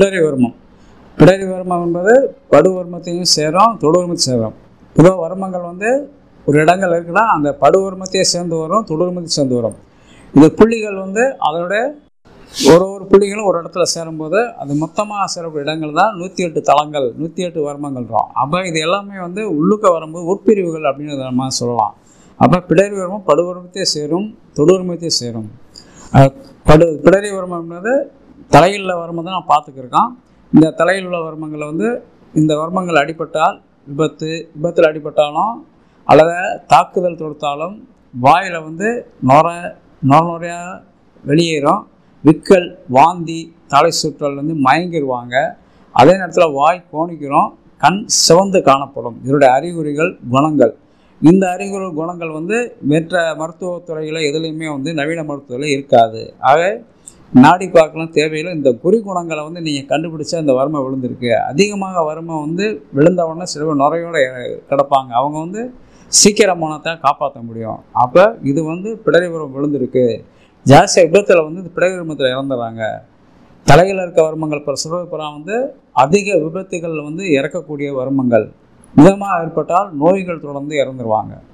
பிடரி வர்மம் பிடரி வர்மம் என்பது படு வர்மத்தையும் சேரும் தொடு வர்மத்தையும் சேரும் பொதுவாக வர்மங்கள் வந்து ஒரு இடங்கள் இருக்குன்னா அந்த படு வர்மத்தையே சேர்ந்து வரும் தொடு வர்மத்தையும் சேர்ந்து வரும் இது புள்ளிகள் வந்து அதோட ஒரு ஒரு புள்ளிகளும் ஒரு இடத்துல சேரும்போது அது மொத்தமாக சேரக்கூடிய இடங்கள் தான் நூற்றி எட்டு தளங்கள் நூற்றி எட்டு வர்மங்கள்ன்றோம் அப்போ இது எல்லாமே வந்து உள்ளுக்க வரும்போது உட்பிரிவுகள் அப்படின்னு நம்ம சொல்லலாம் அப்போ பிடரி வர்மம் படுவர்மத்தையே சேரும் தொடுவர்மத்தையே சேரும் அஹ் படு பிடரி வர்மம்ன்றது தலையில் வர்மம் தான் நான் பார்த்துக்கிருக்கோம் இந்த தலையில் உள்ள வர்மங்களை வந்து இந்த வர்மங்கள் அடிபட்டால் விபத்து விபத்தில் அடிபட்டாலும் அல்லது தாக்குதல் தொடுத்தாலும் வாயில் வந்து நுர நுர நுறையாக வெளியேறும் விக்கல் வாந்தி தலை சுற்றல் வந்து மயங்கிடுவாங்க அதே நேரத்தில் வாய் கோணிக்கிறோம் கண் சிவந்து காணப்படும் இதனுடைய அறிகுறிகள் குணங்கள் இந்த அறிகுறி குணங்கள் வந்து மற்ற மருத்துவத்துறையில் எதுலேயுமே வந்து நவீன மருத்துவத்தில் இருக்காது ஆக நாடி பார்க்கலாம் தேவையில்லை இந்த குறி குணங்களை வந்து நீங்கள் கண்டுபிடிச்சா இந்த வறுமை விழுந்திருக்கு அதிகமாக வறுமை வந்து விழுந்த உடனே சில பேர் நுரையோட கிடப்பாங்க அவங்க வந்து சீக்கிரமானதை காப்பாற்ற முடியும் அப்போ இது வந்து பிடரி வரம் விழுந்திருக்கு ஜாஸ்தியாக விபத்தில் வந்து இந்த பிடரி வர்மத்தில் இறந்துடுறாங்க தலையில் இருக்க வர்மங்கள் இப்போ சுரப்புறம் வந்து அதிக விபத்துகள் வந்து இறக்கக்கூடிய வர்மங்கள் மிதமாக ஏற்பட்டால் நோய்கள் தொடர்ந்து இறந்துருவாங்க